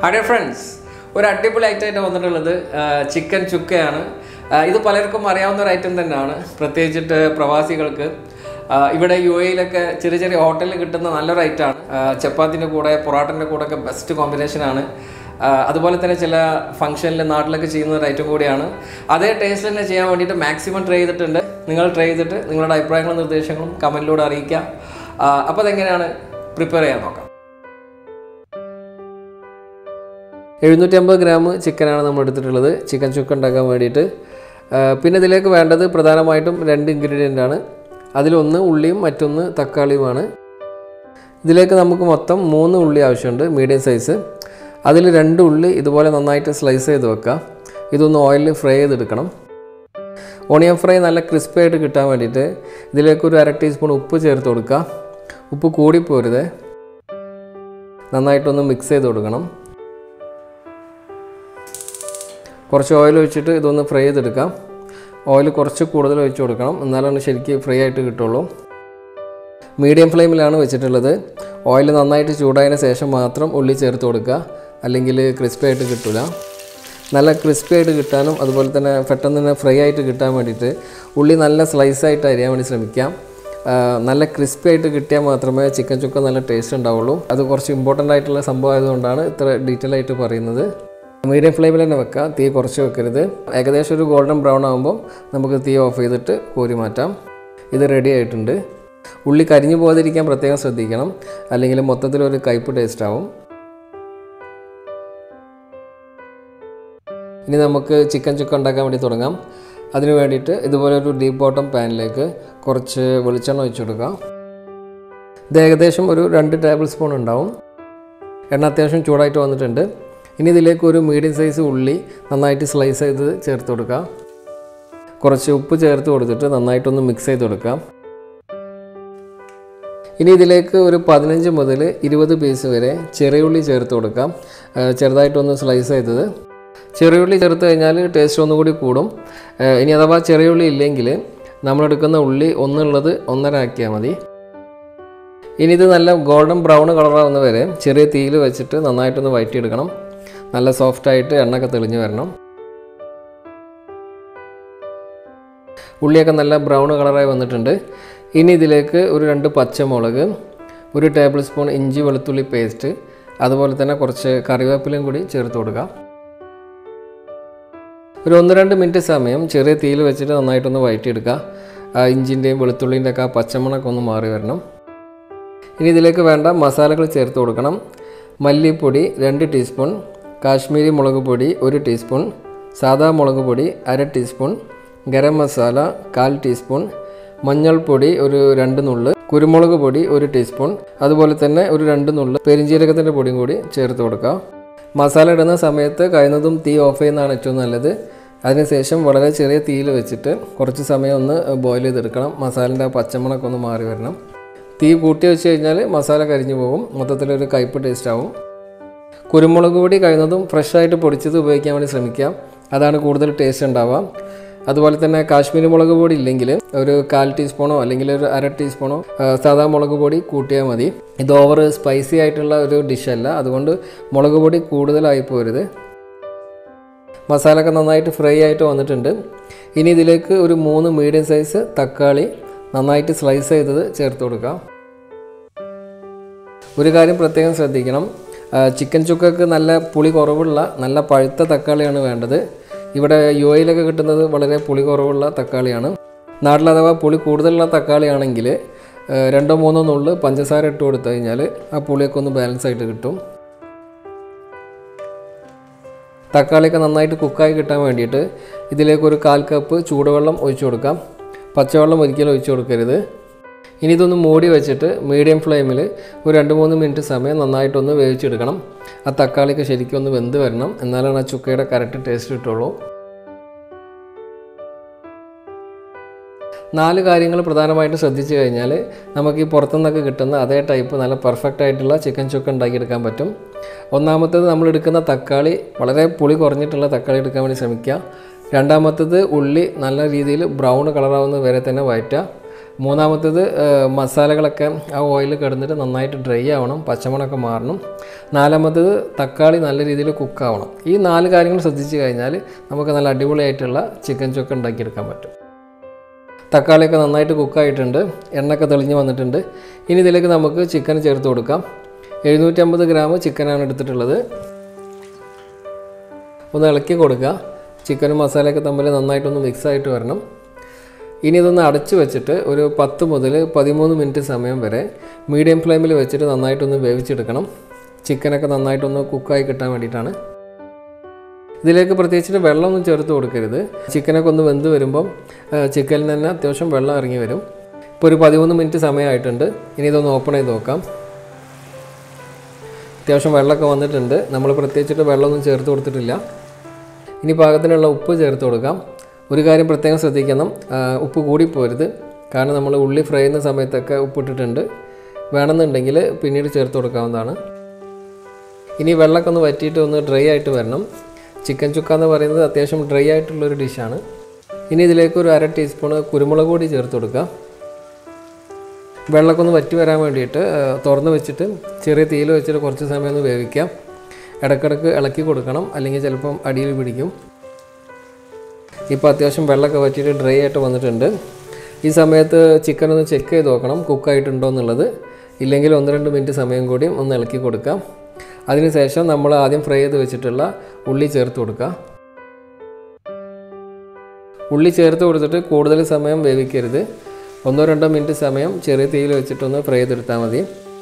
hi friends ഒരു അടിപൊളി ഐറ്റമായിട്ട് വന്നിട്ടുള്ളത് ചിക്കൻ ചുക്കയാണ് ആ, ഇത് പലർക്കും അറിയാവുന്ന ഒരു ഐറ്റം തന്നെയാണ് പ്രത്യേകിച്ചിട്ട് പ്രവാസികൾക്ക് ആ, ഇവിടെ യു എയിലൊക്കെ ചെറിയ ചെറിയ ഹോട്ടലിൽ കിട്ടുന്ന നല്ലൊരു ഐറ്റമാണ് ചപ്പാത്തിൻ്റെ കൂടെ പൊറോട്ടൻ്റെ കൂടെ ഒക്കെ ബെസ്റ്റ് കോമ്പിനേഷനാണ് അതുപോലെ തന്നെ ചില ഫംഗ്ഷനിൽ നാട്ടിലൊക്കെ ചെയ്യുന്ന ഒരു ഐറ്റം കൂടിയാണ് അതേ ടേസ്റ്റ് തന്നെ ചെയ്യാൻ വേണ്ടിയിട്ട് മാക്സിമം ട്രൈ ചെയ്തിട്ടുണ്ട് നിങ്ങൾ ട്രൈ ചെയ്തിട്ട് നിങ്ങളുടെ അഭിപ്രായങ്ങളും നിർദ്ദേശങ്ങളും കമൻറ്റിലൂടെ അറിയിക്കാം അപ്പോൾ അതെങ്ങനെയാണ് പ്രിപ്പയർ ചെയ്യാൻ നോക്കാം എഴുന്നൂറ്റി അമ്പത് ഗ്രാം ചിക്കനാണ് നമ്മൾ എടുത്തിട്ടുള്ളത് ചിക്കൻ ചുക്ക ഉണ്ടാക്കാൻ വേണ്ടിയിട്ട് ആ, പിന്നെ ഇതിലേക്ക് വേണ്ടത് പ്രധാനമായിട്ടും രണ്ട് ഇൻഗ്രീഡിയൻ്റ് ആണ് അതിലൊന്ന് ഉള്ളിയും മറ്റൊന്ന് തക്കാളിയുമാണ് ഇതിലേക്ക് നമുക്ക് മൊത്തം മൂന്ന് ഉള്ളി ആവശ്യമുണ്ട് മീഡിയം സൈസ് അതിൽ രണ്ട് ഉള്ളി ഇതുപോലെ നന്നായിട്ട് സ്ലൈസ് ചെയ്ത് വെക്കുക ഇതൊന്ന് ഓയിലിൽ ഫ്രൈ ചെയ്തെടുക്കണം ഓണിയൻ ഫ്രൈ നല്ല ക്രിസ്പി ആയിട്ട് കിട്ടാൻ വേണ്ടിയിട്ട് ഇതിലേക്ക് ഒരു അര ടീസ്പൂൺ ഉപ്പ് ചേർത്ത് കൊടുക്കുക ഉപ്പ് കൂടിപ്പോരുത് നന്നായിട്ടൊന്ന് മിക്സ് ചെയ്ത് കൊടുക്കണം കുറച്ച് ഓയിൽ ഒഴിച്ചിട്ട് ഇതൊന്ന് ഫ്രൈ ചെയ്തെടുക്കാം ഓയിൽ കുറച്ച് കൂടുതൽ ഒഴിച്ച് കൊടുക്കണം എന്നാലാണ് ശരിക്ക് ഫ്രൈ ആയിട്ട് കിട്ടുള്ളൂ മീഡിയം ഫ്ലെയിമിലാണ് വെച്ചിട്ടുള്ളത് ഓയിൽ നന്നായിട്ട് ചൂടായതിന് ശേഷം മാത്രം ഉള്ളി ചേർത്ത് കൊടുക്കുക അല്ലെങ്കിൽ ക്രിസ്പി ആയിട്ട് കിട്ടില്ല നല്ല ക്രിസ്പി ആയിട്ട് കിട്ടാനും അതുപോലെ തന്നെ പെട്ടെന്ന് തന്നെ ഫ്രൈ ആയിട്ട് കിട്ടാൻ വേണ്ടിയിട്ട് ഉള്ളി നല്ല സ്ലൈസ് ആയിട്ട് അരിയാൻ വേണ്ടി ശ്രമിക്കാം ആ, നല്ല ക്രിസ്പി ആയിട്ട് കിട്ടിയാൽ മാത്രമേ ചിക്കൻ ചുക്ക നല്ല ടേസ്റ്റ് ഉണ്ടാവുള്ളൂ അത് കുറച്ച് ഇമ്പോർട്ടൻ്റ് ആയിട്ടുള്ള സംഭവം ആയതുകൊണ്ടാണ് ഇത്ര ഡീറ്റെയിൽ ആയിട്ട് പറയുന്നത് മീഡിയം ഫ്ലെയിമിൽ തന്നെ വെക്കുക തീ കുറച്ച് വെക്കരുത് ഏകദേശം ഒരു ഗോൾഡൻ ബ്രൗൺ ആകുമ്പോൾ നമുക്ക് തീ ഓഫ് ചെയ്തിട്ട് കോരി മാറ്റാം ഇത് റെഡി ആയിട്ടുണ്ട് ഉള്ളി കരിഞ്ഞു പോകാതിരിക്കാൻ പ്രത്യേകം ശ്രദ്ധിക്കണം അല്ലെങ്കിൽ മൊത്തത്തിലൊരു കയ്പ് ടേസ്റ്റ് ആവും ഇനി നമുക്ക് ചിക്കൻ ചുക്ക ഉണ്ടാക്കാൻ വേണ്ടി തുടങ്ങാം അതിന് വേണ്ടിയിട്ട് ഇതുപോലെ ഒരു ഡീപ്പ് ബോട്ടം പാനിലേക്ക് കുറച്ച് വെളിച്ചെണ്ണ ഒഴിച്ചു കൊടുക്കാം ഇത് ഏകദേശം ഒരു രണ്ട് ടേബിൾ സ്പൂൺ ഉണ്ടാവും എണ്ണ അത്യാവശ്യം ചൂടായിട്ട് വന്നിട്ടുണ്ട് ഇനി ഇതിലേക്ക് ഒരു മീഡിയം സൈസ് ഉള്ളി നന്നായിട്ട് സ്ലൈസ് ചെയ്ത് ചേർത്ത് കൊടുക്കുക കുറച്ച് ഉപ്പ് ചേർത്ത് കൊടുത്തിട്ട് നന്നായിട്ടൊന്ന് മിക്സ് ചെയ്ത് കൊടുക്കാം ഇനി ഇതിലേക്ക് ഒരു പതിനഞ്ച് മുതൽ ഇരുപത് പീസ് വരെ ചെറിയുള്ളി ചേർത്ത് കൊടുക്കാം ആ, ചെറുതായിട്ടൊന്ന് സ്ലൈസ് ചെയ്തത് ചെറിയുള്ളി ചേർത്ത് കഴിഞ്ഞാൽ ടേസ്റ്റ് ഒന്നുകൂടി കൂടും ആ, ഇനി അഥവാ ചെറിയുള്ളി ഇല്ലെങ്കിൽ നമ്മളെടുക്കുന്ന ഉള്ളി ഒന്നുള്ളത് ഒന്നര ആക്കിയാൽ മതി ഇനി ഇത് നല്ല ഗോൾഡൻ ബ്രൗൺ കളറാവുന്ന വരെ ചെറിയ തീയിൽ വെച്ചിട്ട് നന്നായിട്ടൊന്ന് വഴറ്റിയെടുക്കണം നല്ല സോഫ്റ്റായിട്ട് എണ്ണയൊക്കെ തെളിഞ്ഞ് വരണം ഉള്ളിയൊക്കെ നല്ല ബ്രൗൺ കളറായി വന്നിട്ടുണ്ട് ഇനി ഇതിലേക്ക് ഒരു രണ്ട് പച്ചമുളക് ഒരു ടേബിൾ സ്പൂൺ ഇഞ്ചി വെളുത്തുള്ളി പേസ്റ്റ് അതുപോലെ തന്നെ കുറച്ച് കറിവേപ്പിലയും കൂടി ചേർത്ത് കൊടുക്കാം ഒരു ഒന്ന് രണ്ട് മിനിറ്റ് സമയം ചെറിയ തീയിൽ വെച്ചിട്ട് നന്നായിട്ടൊന്ന് വഴറ്റിയെടുക്കുക ആ ഇഞ്ചിൻ്റെയും വെളുത്തുള്ളിൻ്റെ ഒക്കെ ആ പച്ചമണമൊക്കെ ഒന്ന് മാറി വരണം ഇനി ഇതിലേക്ക് വേണ്ട മസാലകൾ ചേർത്ത് കൊടുക്കണം മല്ലിപ്പൊടി രണ്ട് ടീസ്പൂൺ കാശ്മീരി മുളക് പൊടി ഒരു ടീസ്പൂൺ സാദാ മുളക് പൊടി അര ടീസ്പൂൺ ഗരം മസാല കാൽ ടീസ്പൂൺ മഞ്ഞൾപ്പൊടി ഒരു രണ്ട് നുള്ള് കുരുമുളക് പൊടി ഒരു ടീസ്പൂൺ അതുപോലെ തന്നെ ഒരു രണ്ട് നുള്ള് പെരിഞ്ജീരകത്തിൻ്റെ പൊടിയും കൂടി ചേർത്ത് കൊടുക്കാം മസാല ഇടുന്ന സമയത്ത് കഴിയുന്നതും തീ ഓഫ് ചെയ്യുന്നതാണ് ഏറ്റവും നല്ലത് അതിനുശേഷം വളരെ ചെറിയ തീയിൽ വെച്ചിട്ട് കുറച്ച് സമയം ഒന്ന് ബോയിൽ ചെയ്തെടുക്കണം മസാലൻ്റെ ആ പച്ചമണമൊക്കെ ഒന്ന് മാറി വരണം തീ കൂട്ടി വെച്ച് കഴിഞ്ഞാൽ മസാല കരിഞ്ഞു പോകും മൊത്തത്തിലൊരു കയ്പ് ടേസ്റ്റ് ആവും കുരുമുളക് പൊടി കഴിയുന്നതും ഫ്രഷായിട്ട് പൊടിച്ചത് ഉപയോഗിക്കാൻ വേണ്ടി ശ്രമിക്കാം അതാണ് കൂടുതൽ ടേസ്റ്റ് ഉണ്ടാവുക അതുപോലെ തന്നെ കാശ്മീരി മുളക് പൊടി ഇല്ലെങ്കിൽ ഒരു കാൽ ടീസ്പൂണോ അല്ലെങ്കിൽ ഒരു അര ടീസ്പൂണോ ആ, സാദാ മുളക് പൊടി കൂട്ടിയാൽ മതി ഇത് ഓവർ സ്പൈസി ആയിട്ടുള്ള ഒരു ഡിഷല്ല അതുകൊണ്ട് മുളക് പൊടി കൂടുതലായി പോരുത് മസാല ഒക്കെ നന്നായിട്ട് ഫ്രൈ ആയിട്ട് വന്നിട്ടുണ്ട് ഇനി ഇതിലേക്ക് ഒരു മൂന്ന് മീഡിയം സൈസ് തക്കാളി നന്നായിട്ട് സ്ലൈസ് ചെയ്തത് ചേർത്ത് കൊടുക്കാം ഒരു കാര്യം പ്രത്യേകം ശ്രദ്ധിക്കണം ആ, ചിക്കൻ ചുക്കക്ക് നല്ല പുളി കുറവുള്ള നല്ല പഴുത്ത തക്കാളിയാണ് വേണ്ടത് ഇവിടെ യു എയിലൊക്കെ കിട്ടുന്നത് വളരെ പുളി കുറവുള്ള തക്കാളിയാണ് നാട്ടിൽ അഥവാ പുളി കൂടുതലുള്ള തക്കാളിയാണെങ്കിൽ ആ, രണ്ടോ മൂന്നോ നുള്ള് പഞ്ചസാര ഇട്ട് കൊടുത്തു കഴിഞ്ഞാൽ ആ പുളിയൊക്കെ ഒന്ന് ബാലൻസ് ആയിട്ട് കിട്ടും തക്കാളിയൊക്കെ നന്നായിട്ട് കുക്കായി കിട്ടാൻ വേണ്ടിയിട്ട് ഇതിലേക്ക് ഒരു കാൽ കപ്പ് ചൂടുവെള്ളം ഒഴിച്ചു കൊടുക്കാം പച്ചവെള്ളം ഒരിക്കലും ഒഴിച്ചു കൊടുക്കരുത് ഇനി ഇതൊന്ന് മൂടി വെച്ചിട്ട് മീഡിയം ഫ്ലെയിമിൽ ഒരു രണ്ട് മൂന്ന് മിനിറ്റ് സമയം നന്നായിട്ടൊന്ന് വേവിച്ചെടുക്കണം ആ തക്കാളിയൊക്കെ ശരിക്കും ഒന്ന് വെന്ത് വരണം എന്നാലാണ് ആ ചുക്കയുടെ കറക്റ്റ് ടേസ്റ്റ് കിട്ടുള്ളൂ നാല് കാര്യങ്ങൾ പ്രധാനമായിട്ടും ശ്രദ്ധിച്ചു കഴിഞ്ഞാൽ നമുക്ക് ഈ പുറത്തുനിന്നൊക്കെ കിട്ടുന്ന അതേ ടൈപ്പ് നല്ല പെർഫെക്റ്റ് ആയിട്ടുള്ള ചിക്കൻ ചുക്ക ഉണ്ടാക്കിയെടുക്കാൻ പറ്റും ഒന്നാമത്തേത് നമ്മൾ എടുക്കുന്ന തക്കാളി വളരെ പുളി കുറഞ്ഞിട്ടുള്ള തക്കാളി എടുക്കാൻ വേണ്ടി ശ്രമിക്കുക രണ്ടാമത്തേത് ഉള്ളി നല്ല രീതിയിൽ ബ്രൗൺ കളറാവുന്ന വരെ തന്നെ വഴറ്റുക മൂന്നാമത്തേത് ആ, മസാലകളൊക്കെ ആ ഓയിൽ കിടന്നിട്ട് നന്നായിട്ട് ഡ്രൈ ആവണം പച്ചമണമൊക്കെ മാറണം നാലാമത്തേത് തക്കാളി നല്ല രീതിയിൽ കുക്കാവണം ഈ നാല് കാര്യങ്ങൾ ശ്രദ്ധിച്ചു കഴിഞ്ഞാൽ നമുക്ക് നല്ല അടിപൊളിയായിട്ടുള്ള ചിക്കൻ ചൊക്ക ഉണ്ടാക്കിയെടുക്കാൻ പറ്റും തക്കാളിയൊക്കെ നന്നായിട്ട് കുക്കായിട്ടുണ്ട് എണ്ണയൊക്കെ തെളിഞ്ഞ് വന്നിട്ടുണ്ട് ഇനി ഇതിലേക്ക് നമുക്ക് ചിക്കൻ ചേർത്ത് കൊടുക്കാം എഴുന്നൂറ്റമ്പത് ഗ്രാം ചിക്കനാണ് എടുത്തിട്ടുള്ളത് ഒന്ന് ഇളക്കി കൊടുക്കുക ചിക്കനും മസാലയൊക്കെ തമ്മിൽ നന്നായിട്ടൊന്ന് മിക്സ് ആയിട്ട് വരണം ഇനി ഇതൊന്ന് അടച്ചു വെച്ചിട്ട് ഒരു പത്ത് മുതൽ പതിമൂന്ന് മിനിറ്റ് സമയം വരെ മീഡിയം ഫ്ലെയിമിൽ വെച്ചിട്ട് നന്നായിട്ടൊന്ന് വേവിച്ചെടുക്കണം ചിക്കനൊക്കെ നന്നായിട്ടൊന്ന് കുക്കായി കിട്ടാൻ വേണ്ടിയിട്ടാണ് ഇതിലേക്ക് പ്രത്യേകിച്ചിട്ട് വെള്ളമൊന്നും ചേർത്ത് കൊടുക്കരുത് ചിക്കനൊക്കെ ഒന്ന് വെന്ത് വരുമ്പം ആ, ചിക്കനിൽ തന്നെ അത്യാവശ്യം വെള്ളം ഇറങ്ങി വരും ഇപ്പോൾ ഒരു പതിമൂന്ന് മിനിറ്റ് സമയമായിട്ടുണ്ട് ഇനി ഇതൊന്ന് ഓപ്പൺ ചെയ്ത് നോക്കാം അത്യാവശ്യം വെള്ളമൊക്കെ വന്നിട്ടുണ്ട് നമ്മൾ പ്രത്യേകിച്ചിട്ട് വെള്ളമൊന്നും ചേർത്ത് കൊടുത്തിട്ടില്ല ഇനി പാകത്തിനുള്ള ഉപ്പ് ചേർത്ത് കൊടുക്കാം ഒരു കാര്യം പ്രത്യേകം ശ്രദ്ധിക്കണം ആ, ഉപ്പ് കൂടിപ്പോരുത് കാരണം നമ്മൾ ഉള്ളി ഫ്രൈ ചെയ്യുന്ന സമയത്തൊക്കെ ഉപ്പിട്ടിട്ടുണ്ട് വേണമെന്നുണ്ടെങ്കിൽ പിന്നീട് ചേർത്ത് കൊടുക്കാവുന്നതാണ് ഇനി വെള്ളമൊക്കെ ഒന്ന് വറ്റിയിട്ട് ഒന്ന് ഡ്രൈ ആയിട്ട് വരണം ചിക്കൻ ചുക്ക എന്ന് പറയുന്നത് അത്യാവശ്യം ഡ്രൈ ആയിട്ടുള്ളൊരു ഡിഷാണ് ഇനി ഇതിലേക്ക് ഒരു അര ടീസ്പൂൺ കുരുമുളക് പൊടി ചേർത്ത് കൊടുക്കുക വെള്ളമൊക്കെ ഒന്ന് വറ്റി വരാൻ വേണ്ടിയിട്ട് ആ, തുറന്ന് വെച്ചിട്ട് ചെറിയ തീയിൽ വെച്ചിട്ട് കുറച്ച് സമയം ഒന്ന് വേവിക്കാം ഇടയ്ക്കിടയ്ക്ക് ഇളക്കി കൊടുക്കണം അല്ലെങ്കിൽ ചിലപ്പം അടിയിൽ പിടിക്കും ഇപ്പോൾ അത്യാവശ്യം വെള്ളമൊക്കെ വറ്റിയിട്ട് ഡ്രൈ ആയിട്ട് വന്നിട്ടുണ്ട് ഈ സമയത്ത് ചിക്കൻ ഒന്ന് ചെക്ക് ചെയ്ത് നോക്കണം കുക്കായിട്ടുണ്ടോ എന്നുള്ളത് ഇല്ലെങ്കിൽ ഒന്ന് രണ്ട് മിനിറ്റ് സമയം കൂടി ഒന്ന് ഇളക്കി കൊടുക്കാം അതിനുശേഷം നമ്മൾ ആദ്യം ഫ്രൈ ചെയ്ത് വെച്ചിട്ടുള്ള ഉള്ളി ചേർത്ത് കൊടുക്കുക ഉള്ളി ചേർത്ത് കൊടുത്തിട്ട് കൂടുതൽ സമയം വേവിക്കരുത് ഒന്നോ രണ്ടോ മിനിറ്റ് സമയം ചെറിയ തീയിൽ വെച്ചിട്ടൊന്ന് ഫ്രൈ ചെയ്തെടുത്താൽ മതി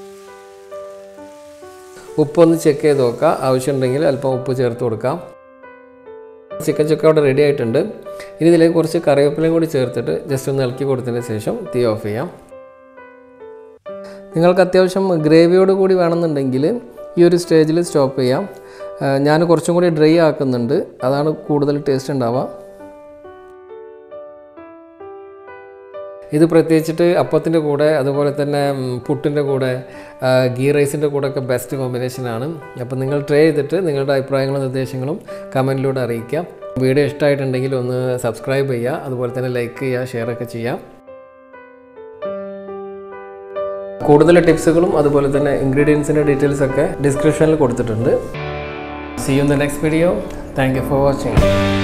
ഉപ്പൊന്ന് ചെക്ക് ചെയ്ത് നോക്കുക ആവശ്യമുണ്ടെങ്കിൽ അല്പം ഉപ്പ് ചേർത്ത് കൊടുക്കാം ചിക്കൻ ചുക്ക അവിടെ റെഡി ആയിട്ടുണ്ട് ഇനി ഇതിലേക്ക് കുറച്ച് കറിവേപ്പിലയും കൂടി ചേർത്തിട്ട് ജസ്റ്റ് ഒന്ന് ഇളക്കി കൊടുത്തതിന് ശേഷം തീ ഓഫ് ചെയ്യാം നിങ്ങൾക്ക് അത്യാവശ്യം ഗ്രേവിയോട് കൂടി വേണമെന്നുണ്ടെങ്കിൽ ഈ ഒരു സ്റ്റേജിൽ സ്റ്റോപ്പ് ചെയ്യാം ആ, ഞാൻ കുറച്ചും കൂടി ഡ്രൈ ആക്കുന്നുണ്ട് അതാണ് കൂടുതൽ ടേസ്റ്റ് ഉണ്ടാവുക ഇത് പ്രത്യേകിച്ചിട്ട് അപ്പത്തിൻ്റെ കൂടെ അതുപോലെ തന്നെ ഉം, പുട്ടിൻ്റെ കൂടെ ആ, ഗീ റൈസിൻ്റെ കൂടെ ഒക്കെ ബെസ്റ്റ് കോമ്പിനേഷനാണ് അപ്പോൾ നിങ്ങൾ ട്രൈ ചെയ്തിട്ട് നിങ്ങളുടെ അഭിപ്രായങ്ങളും നിർദ്ദേശങ്ങളും കമൻറ്റിലൂടെ അറിയിക്കാം വീഡിയോ ഇഷ്ടമായിട്ടുണ്ടെങ്കിൽ ഒന്ന് സബ്സ്ക്രൈബ് ചെയ്യുക അതുപോലെ തന്നെ ലൈക്ക് ചെയ്യുക ഷെയർ ഒക്കെ ചെയ്യാം കൂടുതൽ ടിപ്സുകളും അതുപോലെ തന്നെ ഇൻഗ്രീഡിയൻസിൻ്റെ ഡീറ്റെയിൽസ് ഒക്കെ ഡിസ്ക്രിപ്ഷനിൽ കൊടുത്തിട്ടുണ്ട് see you in the next video thank you for watching